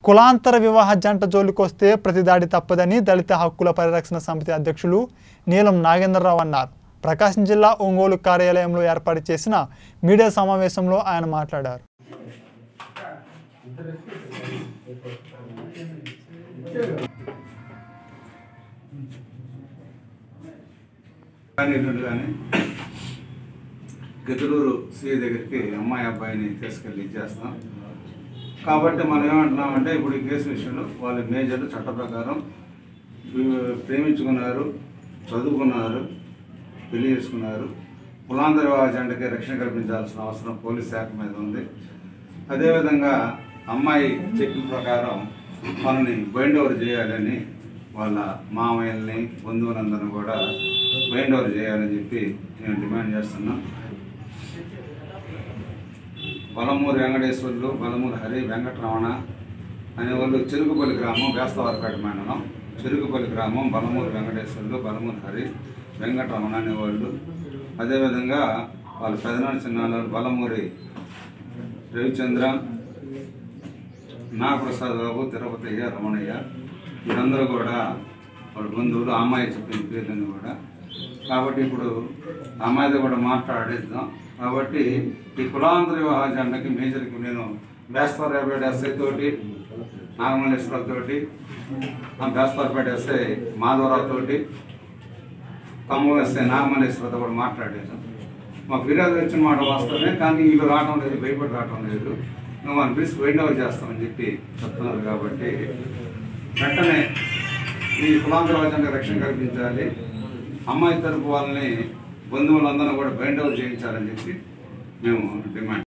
కులాంతర వివాహ జంట జోలికొస్తే ప్రతిదాడి తప్పదని దళిత హక్కుల పరిరక్షణ సమితి అధ్యక్షులు నీలం నాగేంద్రరావు అన్నారు ప్రకాశం జిల్లా ఒంగోలు కార్యాలయంలో ఏర్పాటు చేసిన మీడియా సమావేశంలో ఆయన మాట్లాడారు కానీ ఎల్లుండి కానీ గెదులూరు సిఐ దగ్గరికి అమ్మాయి అబ్బాయిని తీసుకెళ్ళి ఇచ్చేస్తాం కాబట్టి మనం ఏమంటున్నామంటే ఇప్పుడు ఈ కేసు విషయంలో వాళ్ళ మేజర్లు చట్ట ప్రకారం వీ- ప్రేమించుకున్నారు చదువుకున్నారు పెళ్లి చేసుకున్నారు కులాంతర వివాహ జంటకి రక్షణ కల్పించాల్సిన అవసరం పోలీస్ శాఖ మీద ఉంది అదేవిధంగా అమ్మాయి చెప్పిన ప్రకారం మనల్ని బైండ్ ఓవర్ చేయాలని వాళ్ళ మామయ్యల్ని బంధువులందరినీ కూడా బైండ్ ఓవర్ చేయాలని చెప్పి నేను డిమాండ్ చేస్తున్నాం బలమూరి వెంకటేశ్వర్లు బలమూరి హరి వెంకటరమణ అనే వాళ్ళు చెరుకుపల్లి గ్రామం వేస్తవారిపేట మండలం చెరుకుపల్లి గ్రామం బలమూరి వెంకటేశ్వర్లు బలమూరి హరి వెంకటరమణ అనేవాళ్ళు అదేవిధంగా వాళ్ళ పెదనాన్న చిన్నాళ్ళు బలమూరి రవిచంద్ర నాగప్రసాద్ బాబు తిరుపతయ్య రమణయ్య వీరందరూ కూడా వాళ్ళ బంధువులు ఆ అమ్మాయి చెప్పిన పేర్లని కూడా కాబట్టి ఇప్పుడు ఆ అమ్మాయితో కూడా మాట్లాడిద్దాం కాబట్టి ఈ కులాంతర వివాహ జంటకి మేజర్కి నేను బేస్తవారపేట ఎస్ఐ తోటి నాగమల్లేశ్వరరావు తోటి ఆ బేస్తవారపేట ఎస్ఐ మాధవరావు తోటి ఖమ్మం ఎస్ఐ నాగమల్లేశ్వరతో కూడా మాట్లాడాను మా ఫిర్యాదు వచ్చిన మాట వాస్తవమే కానీ వీళ్ళు రావడం లేదు భయపడి రావడం లేదు నువ్వు మన పిలిచి వైండ్ ఓవర్ చేస్తామని చెప్పి చెప్తున్నారు కాబట్టి వెంటనే ఈ కులాంతర రాజ్యానికి రక్షణ కల్పించాలి అమ్మాయి తరపు వాళ్ళని బంధువులందరూ కూడా బైండ్ ఓవర్ చేయించాలని చెప్పి మేము డిమాండ్